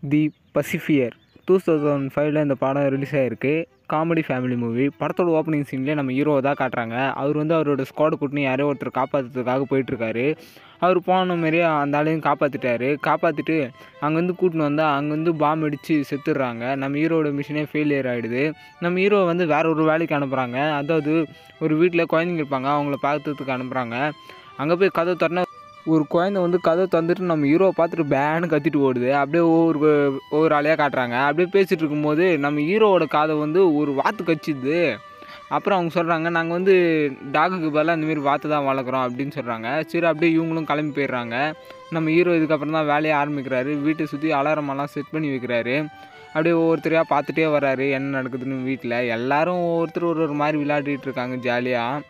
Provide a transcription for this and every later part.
தி பசிஃபியர் two thousand ஃபைவ்ல இந்த படம் ரிலீஸ் ஆகிருக்கு காமெடி ஃபேமிலி மூவி படத்தோட ஓப்பனிங் சீன்லேயே நம்ம ஹீரோவை தான் காட்டுறாங்க அவர் வந்து அவரோட ஸ்குவாட் கூட்டினு யாரையோ ஒருத்தர் காப்பாற்றுறதுக்காக போயிட்டுருக்காரு அவர் போன மாதிரியே அந்த ஆளையும் காப்பாற்றிட்டாரு காப்பாற்றிட்டு அங்கேருந்து கூட்டின்னு வந்தால் அங்கேருந்து பாம் அடித்து செத்துடுறாங்க நம்ம ஹீரோட மிஷினே ஃபெயிலியர் ஆகிடுது நம்ம ஹீரோ வந்து வேற ஒரு வேலைக்கு அனுப்புகிறாங்க அதாவது ஒரு வீட்டில் குழந்தைங்க இருப்பாங்க அவங்கள பார்த்துறதுக்கு அனுப்புகிறாங்க அங்கே போய் கதை திறனா ஒரு குழந்தை வந்து கதை தந்துட்டு நம்ம ஹீரோவை பார்த்துட்டு பேன்னு கத்திட்டு ஓடுது அப்படியே ஒவ்வொரு ஒவ்வொரு ஆளையாக காட்டுறாங்க அப்படியே பேசிகிட்டு இருக்கும்போது நம்ம ஹீரோவோட காதை வந்து ஒரு வாத்து கச்சிது அப்புறம் அவங்க சொல்கிறாங்க நாங்கள் வந்து டாகுக்கு பதிலாக இந்தமாரி வாத்து தான் வளர்க்குறோம் அப்படின்னு சொல்கிறாங்க சரி அப்படியே இவங்களும் கிளம்பி போயிடுறாங்க நம்ம ஹீரோ இதுக்கப்புறம் தான் வேலையை ஆரம்பிக்கிறாரு வீட்டை சுற்றி அலாரமெல்லாம் செட் பண்ணி வைக்கிறாரு அப்படியே ஒவ்வொருத்தரையாக பார்த்துட்டே வராரு என்ன நடக்குதுன்னு வீட்டில் எல்லாரும் ஒவ்வொருத்தர் ஒரு ஒரு மாதிரி விளையாடிட்டு இருக்காங்க ஜாலியாக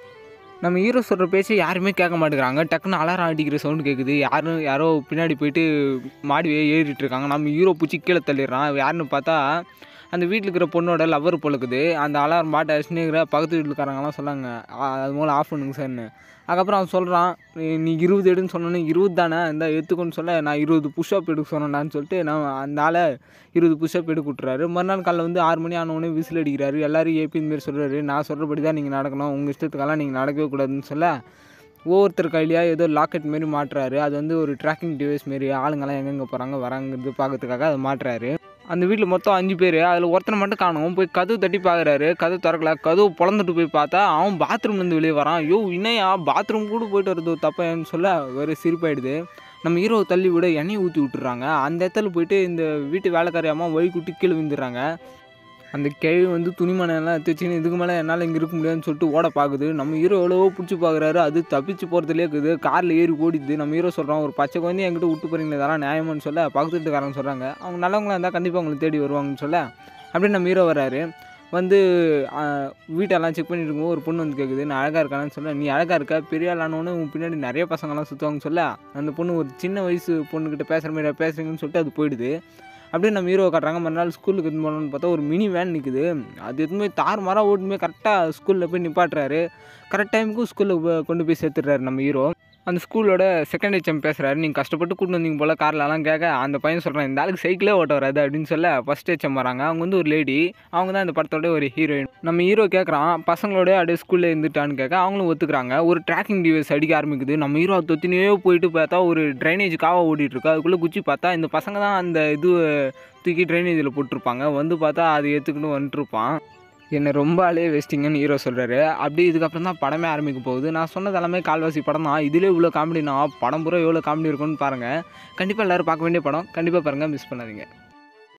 நம்ம ஹீரோ சொல்கிற பேச்சு யாருமே கேட்க மாட்டேங்கிறாங்க டக்குன்னு அலாரம் அடிக்கிற சவுண்டு கேட்குது யாரும் யாரோ பின்னாடி போயிட்டு மாடி ஏறிட்டு இருக்காங்க நம்ம ஹீரோ பிடிச்சி கீழே தள்ளிடுறான் யாருன்னு பார்த்தா அந்த வீட்டில் இருக்கிற பொண்ணோட லவ்வர் பொழுக்குது அந்த அலாரம் பாட்டை அடிச்சுனுங்கிற பக்கத்து வீட்டுக்காரங்கலாம் சொன்னாங்க "ஆ, அது மூலம் ஆஃப் பண்ணுங்க சார்னு அதுக்கப்புறம் அவன் சொல்கிறான் நீ இருபது எடுன்னு சொன்னோன்னே இருபது தானே இந்த எடுத்துக்கோன்னு சொல்ல நான் இருபது புஷ்அப் எடுக்க சொன்னேன்டான்னு சொல்லிட்டு நான் அந்த ஆளை இருபது புஷ்அப் எடுக்க விட்டுறாரு மறுநாள் காலைல வந்து ஆறு மணி ஆனவுடனே விசில் அடிக்கிறாரு எல்லாரும் ஏபி இந்தமாரி சொல்கிறாரு நான் சொல்கிறபடி தான் நீங்கள் நடக்கணும் உங்கள் இஷ்டத்துக்கெல்லாம் நீங்கள் நடக்கவே கூடாதுன்னு சொல்ல ஒவ்வொருத்தர் கையிலையாக ஏதோ லாக்கெட் மாரி மாட்டுறாரு அது வந்து ஒரு ட்ராக்கிங் டிவைஸ் மாரி ஆளுங்கெல்லாம் எங்கெங்கே போகிறாங்க வராங்கிறது பார்க்கறதுக்காக அதை மாட்டுறாரு அந்த வீட்டில் மொத்தம் அஞ்சு பேர் அதில் ஒருத்தனை மட்டும் காணும் போய் கதவு தட்டி பார்க்குறாரு கதவு திறக்கல கதவு பொழந்துட்டு போய் பார்த்தா அவன் பாத்ரூம்லேருந்து வெளியே வரான் ஐயோ இன்னையா பாத்ரூம் கூட போயிட்டு வருது தப்பேன்னு சொல்ல வேறு சிரிப்பாயிடுது நம்ம ஹீரோவை தள்ளி விட எண்ணெயை ஊற்றி விட்டுறாங்க அந்த இடத்துல போயிட்டு இந்த வீட்டு வேலைக்காரி அம்மா வழி குட்டி கீழே விழுந்துடுறாங்க அந்த கேள்வி வந்து துணிமணம் எல்லாம் எடுத்து வச்சுன்னு இதுக்கு மேலே என்னால் இங்கே இருக்க முடியாதுன்னு சொல்லிட்டு ஓட பார்க்குது நம்ம ஹீரோ எவ்வளவோ பிடிச்சி பார்க்குறாரு அது தப்பிச்சு போகிறதுலே இருக்குது காரில் ஏறி ஓடிடுது நம்ம ஹீரோ சொல்கிறான் ஒரு பச்சை குழந்தை என்கிட்ட விட்டு போகிறீங்களே இதெல்லாம் நியாயமான்னு சொல்ல பக்கத்து வீட்டுக்காரங்க சொல்கிறாங்க அவங்க நல்லவங்களா இருந்தால் கண்டிப்பாக அவங்களை தேடி வருவாங்கன்னு சொல்ல அப்படியே நம்ம ஹீரோ வராரு வந்து ஆஹ், வீட்டெல்லாம் செக் பண்ணிட்டு இருக்கும்போது ஒரு பொண்ணு வந்து கேட்குது நான் அழகாக இருக்கானு சொல்ல நீ அழகாக இருக்க பெரிய ஆளானோன்னு உன் பின்னாடி நிறைய பசங்கள்லாம் சுற்றுவாங்கன்னு சொல்ல அந்த பொண்ணு ஒரு சின்ன வயசு பொண்ணுக்கிட்ட பேசுகிற மாதிரி பேசுறீங்கன்னு சொல்லிட்டு அது போயிடுது அப்படியே நம்ம ஹீரோவை காட்டுறாங்க மறுநாள் ஸ்கூலுக்கு எடுத்து போனோம்னு பார்த்தா ஒரு மினி வேன் நிற்குது அது எதுவுமே தார் மரம் ஓட்டுமே கரெக்டாக ஸ்கூலில் போய் நிப்பாட்டுறாரு கரெக்ட் டைமுக்கு ஸ்கூலில் கொண்டு போய் சேர்த்துடுறாரு நம்ம ஹீரோ அந்த ஸ்கூலோட செகண்ட் ஹெச்எம் பேசுகிறாரு நீங்கள் கஷ்டப்பட்டு கூட்டு வந்தீங்க போல் கார்லலாம் கேட்க அந்த பையன் சொல்கிறான் இந்த ஆளுக்கு சைக்கிளே ஓட்ட வராது அப்படின்னு சொல்ல ஃபஸ்ட் ஹெச்எம் வராங்க அவங்க வந்து ஒரு லேடி அவங்க தான் இந்த படத்தோட ஒரு ஹீரோயின் நம்ம ஹீரோ கேட்குறான் பசங்களோட அப்படியே ஸ்கூலில் இருந்துட்டான்னு கேட்க அவங்களும் ஒத்துக்கிறாங்க ஒரு ட்ராக்கிங் டிவைஸ் அடிக்க ஆரம்பிக்குது நம்ம ஹீரோ தொத்தினே போயிட்டு பார்த்தா ஒரு ட்ரைனேஜ் காவா ஓடிட்டு இருக்கு அதுக்குள்ளே குச்சி பார்த்தா இந்த பசங்க தான் அந்த இது தூக்கி ட்ரைனேஜில் போட்டிருப்பாங்க வந்து பார்த்தா அது எடுத்துக்கிட்டு வந்துட்டுருப்பான் என்னை ரொம்ப அலே வேஸ்டிங்கன்னு ஹீரோ சொல்கிறாரு அப்படி இதுக்கப்புறம் தான் படமே ஆரம்பிக்க போகுது நான் சொன்னது எல்லாமே கால்வாசி படம் தான் இதிலே இவ்வளோ காமெடினா படம் பூரா எவ்வளோ காமெடி இருக்கும்னு பாருங்கள் கண்டிப்பாக எல்லோரும் பார்க்க வேண்டிய படம் கண்டிப்பாக பாருங்கள் மிஸ் பண்ணாதீங்க